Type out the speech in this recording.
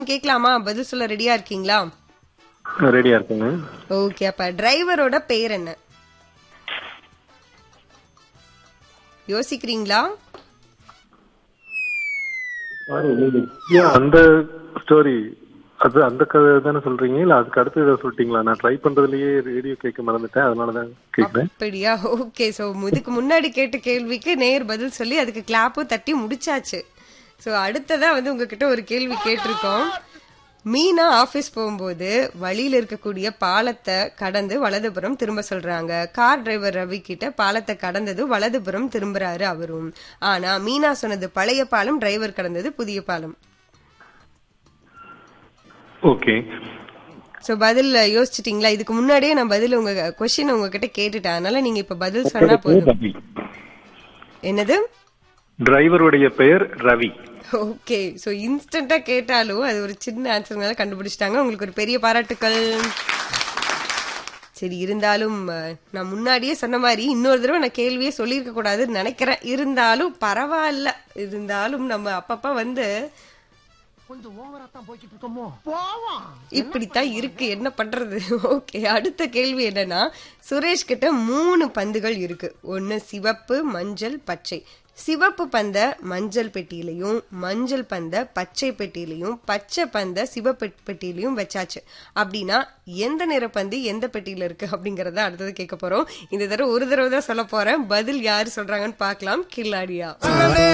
கேட்கலாமா பதில் சொல்ல ரெடியா இருக்கீங்களா ரெடியா இருக்குங்க ஓகே அப்ப டிரைவரோட பேர் என்ன யோசிக்கிறீங்களா ஏன் அந்த ஸ்டோரி அது அந்த கதை தானே சொல்றீங்க இல்ல அதுக்கு அடுத்து இதை சொல்லிட்டீங்களா நான் ட்ரை பண்றதுலயே ரேடியோ கேட்க மறந்துட்டேன் அதனாலதான் கேட்கிறேன் அப்படியா ஓகே சோ இதுக்கு முன்னாடி கேட்ட கேள்விக்கு நேர் பதில் சொல்லி அதுக்கு கிளாப்பும் தட்டி முடிச்சாச்சு சோ அடுத்ததா வந்து உங்ககிட்ட ஒரு கேள்வி கேட்டிருக்கோம் மீனா ஆபீஸ் போகும்போது வழியில இருக்கக்கூடிய பாலத்தை கடந்து வலதுபுறம் திரும்ப சொல்றாங்க கார் டிரைவர் ரவி கிட்ட பாலத்தை கடந்தது வலதுபுறம் திரும்புறாரு அவரும் ஆனா மீனா சொன்னது பழைய பாலம் டிரைவர் கடந்தது புதிய பாலம் ஓகே சோ பதில் யோசிச்சிட்டீங்களா இதுக்கு முன்னாடியே நான் பதில் உங்க கொஸ்டின் உங்ககிட்ட கேட்டுட்டேன் அதனால நீங்க இப்ப பதில் சொன்னா போதும் என்னது டிரைவருடைய பெயர் ரவி ஓகே சோ இன்ஸ்டன்டா கேட்டாலும் அது ஒரு சின்ன ஆன்சர்னால கண்டுபிடிச்சிட்டாங்க உங்களுக்கு ஒரு பெரிய பாராட்டுக்கள் சரி இருந்தாலும் அஹ், நான் முன்னாடியே சொன்ன மாதிரி இன்னொரு தடவை நான் கேள்வியே சொல்லியிருக்க கூடாதுன்னு நினைக்கிறேன் இருந்தாலும் பரவாயில்ல இருந்தாலும் நம்ம அப்பப்ப வந்து கொஞ்சம் ஓவரா தான் போய்கிட்டு இருக்கோமோ போவோம் இப்படித்தான் இருக்கு என்ன பண்றது ஓகே அடுத்த கேள்வி என்னன்னா சுரேஷ் கிட்ட மூணு பந்துகள் இருக்கு ஒன்னு சிவப்பு மஞ்சள் பச்சை சிவப்பு பந்த மஞ்சள் பெட்டியிலையும் மஞ்சள் பந்த பச்சை பெட்டியிலையும் பச்சை பந்த சிவப்பு பெட்டியிலையும் வச்சாச்சு அப்படின்னா எந்த நிற பந்து எந்த பெட்டியில இருக்கு அப்படிங்கறத அடுத்தது கேட்க போறோம் இந்த தடவை ஒரு தடவை தான் சொல்ல போறேன் பதில் யாரு சொல்றாங்கன்னு பார்க்கலாம் கில்லாடியா